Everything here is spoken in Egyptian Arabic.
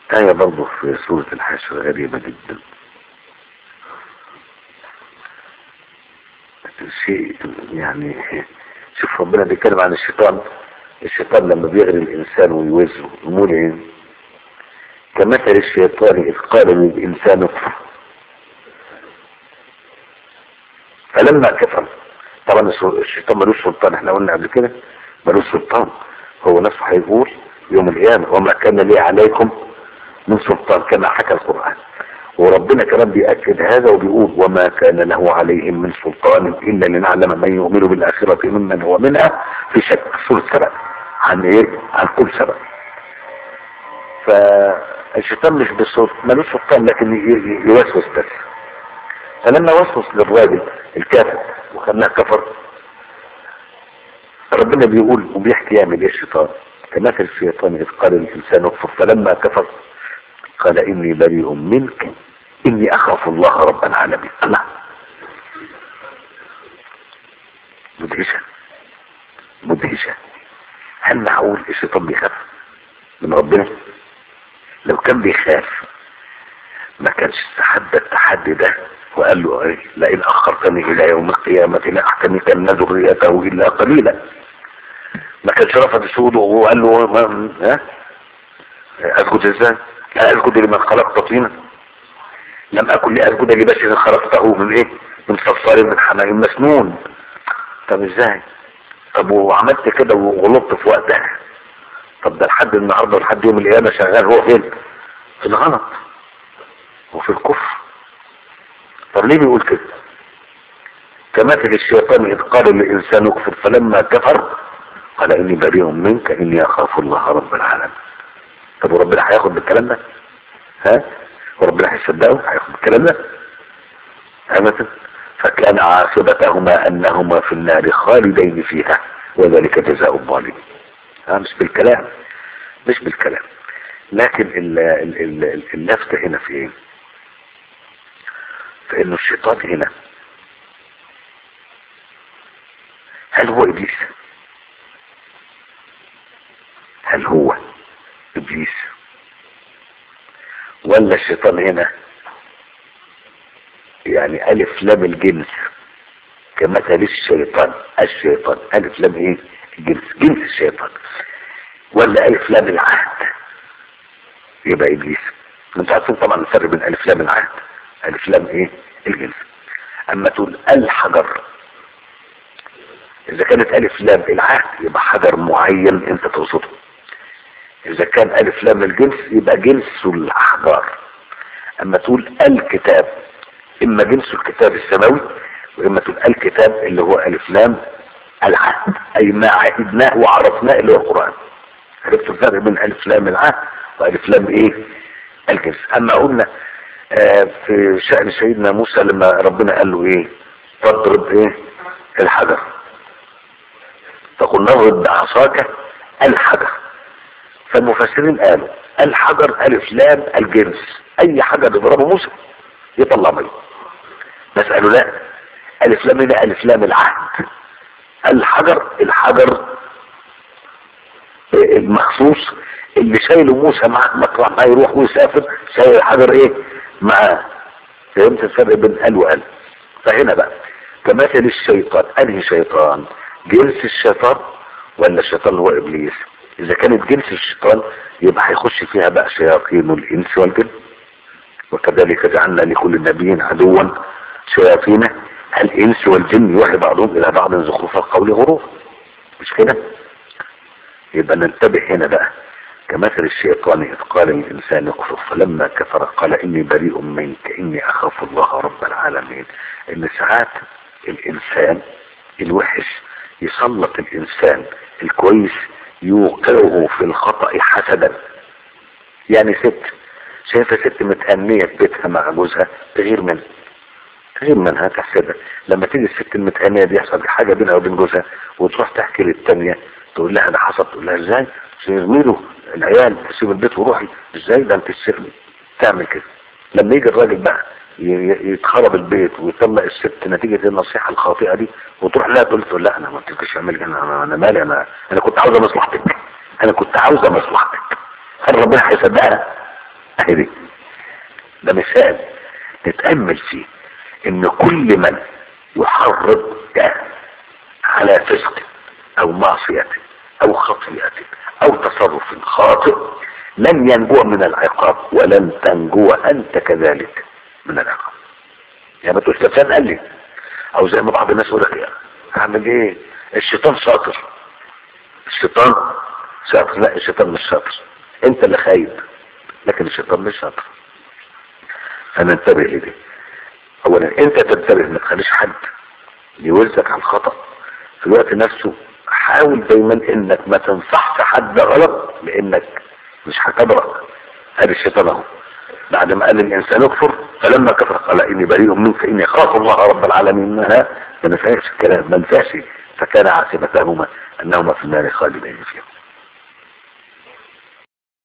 آية برضه في سورة الحشر غريبة جدا شيء يعني شوف ربنا بيتكلم عن الشيطان الشيطان لما بيغري الإنسان ويوزه الملعن كمثل الشيطان إذ قال للإنسان اكفر فلما كفر طبعا الشيطان ملوش سلطان احنا قلنا قبل كده ملوش سلطان هو نفسه هيقول يوم القيامة وما كان لي عليكم من سلطان كما حكى القرآن وربنا كمان بيأكد هذا وبيقول وما كان له عليهم من سلطان إلا لنعلم من يؤمن بالآخرة ممن هو منها في شك سورة سبع عن ايه عن كل سبع فالشيطان مش بالسلطان ملوش سلطان لكن يوسوس بس فلما وسوس للراجل الكافر وخلاه كفر ربنا بيقول وبيحكي يعمل ايه الشيطان كمثل الشيطان اذ قال الانسان اكفر فلما كفر قال اني بريء منك اني اخاف الله رب العالمين الله مدهشة مدهشة هل معقول الشيطان بيخاف من ربنا لو كان بيخاف ما كانش تحدى التحدي ده وقال له ايه لئن اخرتني الى يوم القيامة لاحتمكن ذريته الا قليلا ما كانش رفض السود وقال له ما ها اسجد ازاي اسجد لمن خلقت طينا لم اكن لاسجد لبشر خلقته من ايه من صلصال من حماء مسنون طب ازاي طب وعملت كده وغلطت في وقتها طب ده لحد النهارده لحد يوم القيامه شغال هو فين في الغلط وفي الكفر طب ليه بيقول كده كمثل الشيطان اذ قال للانسان اكفر فلما كفر قال اني بريء منك اني اخاف الله رب العالمين طب وربنا هياخد بالكلام ده ها وربنا هيصدقه هياخد بالكلام ده ابدا فكان عاقبتهما انهما في النار خالدين فيها وذلك جزاء الظالمين ها مش بالكلام مش بالكلام لكن ال ال ال اللفت هنا في ايه فانه الشيطان هنا هل هو ابليس هل هو ابليس ولا الشيطان هنا يعني الف لام الجنس كمثل الشيطان الشيطان الف لام ايه الجنس جنس الشيطان ولا الف لام العهد يبقى ابليس انت عارفين طبعا الفرق بين الف لام العهد الف لام ايه الجنس اما تقول الحجر اذا كانت الف لام العهد يبقى حجر معين انت تقصده اذا كان الف لام الجنس يبقى جنس الاحجار اما تقول الكتاب اما جنس الكتاب السماوي واما تقول الكتاب اللي هو الف لام العهد اي ما عهدناه وعرفناه اللي هو القران عرفت الفرق بين الف لام العهد والف لام ايه الجنس اما قلنا آه في شأن سيدنا موسى لما ربنا قال له ايه تضرب ايه الحجر فقل نضرب بعصاك الحجر فالمفسرين قالوا الحجر الف لام الجنس اي حجر يضربه موسى يطلع ميه بس قالوا لا الف لام هنا الف لام العهد الحجر الحجر المخصوص اللي شايله موسى معاه مطرح ما يروح ويسافر شايل الحجر ايه معاه فهمت الفرق بين قال وقال فهنا بقى كمثل الشيطان انهي شيطان جنس الشيطان ولا الشيطان هو ابليس اذا كانت جنس الشيطان يبقى هيخش فيها بقى شياطين الانس والجن وكذلك جعلنا لكل نبي عدوا شياطين الانس والجن يوحي بعضهم الى بعض زخرف القول غرور مش كده يبقى ننتبه هنا بقى كمثل الشيطان إذ قال الإنسان اكفر فلما كفر قال إني بريء منك إني أخاف الله رب العالمين إن ساعات الإنسان الوحش يسلط الإنسان الكويس يوقعه في الخطأ حسدا يعني ست شايفة ست متأنية في بيتها مع جوزها تغير منها تغير منها تحسدها لما تيجي الست المتأنية دي يحصل حاجة بينها وبين جوزها وتروح تحكي للتانية تقول لها ده حصل تقول لها ازاي يرميله العيال تسيب البيت وروحي ازاي ده انت السرمي تعمل كده لما يجي الراجل بقى يتخرب البيت ويطلق الست نتيجة النصيحة الخاطئة دي وتروح لها تقول له لا انا ما قلتلكش اعمل انا انا مالي انا انا كنت عاوزة مصلحتك انا كنت عاوزة مصلحتك هل ربنا هيصدقها اهي دي ده مثال نتأمل فيه ان كل من يحرضك على فسق او معصية او خطيئة او تصرف خاطئ لن ينجو من العقاب ولن تنجو انت كذلك من العقاب يعني ما تقولش فلان قال لي او زي ما بعض الناس يقول لك اعمل ايه الشيطان شاطر الشيطان شاطر لا الشيطان مش شاطر انت اللي خايب لكن الشيطان مش شاطر فننتبه لدي اولا انت تنتبه ما تخليش حد يوزك على الخطأ في الوقت نفسه حاول دايما انك ما تنصحش حد غلط لانك مش هتبرأ هذا الشيطان اهو بعد ما قال الانسان اكفر فلما كفر قال اني بريء منك اني اخاف الله رب العالمين ما ما نفعش الكلام ما نفعش فكان عاقبتهما انهما في النار خالدين فيها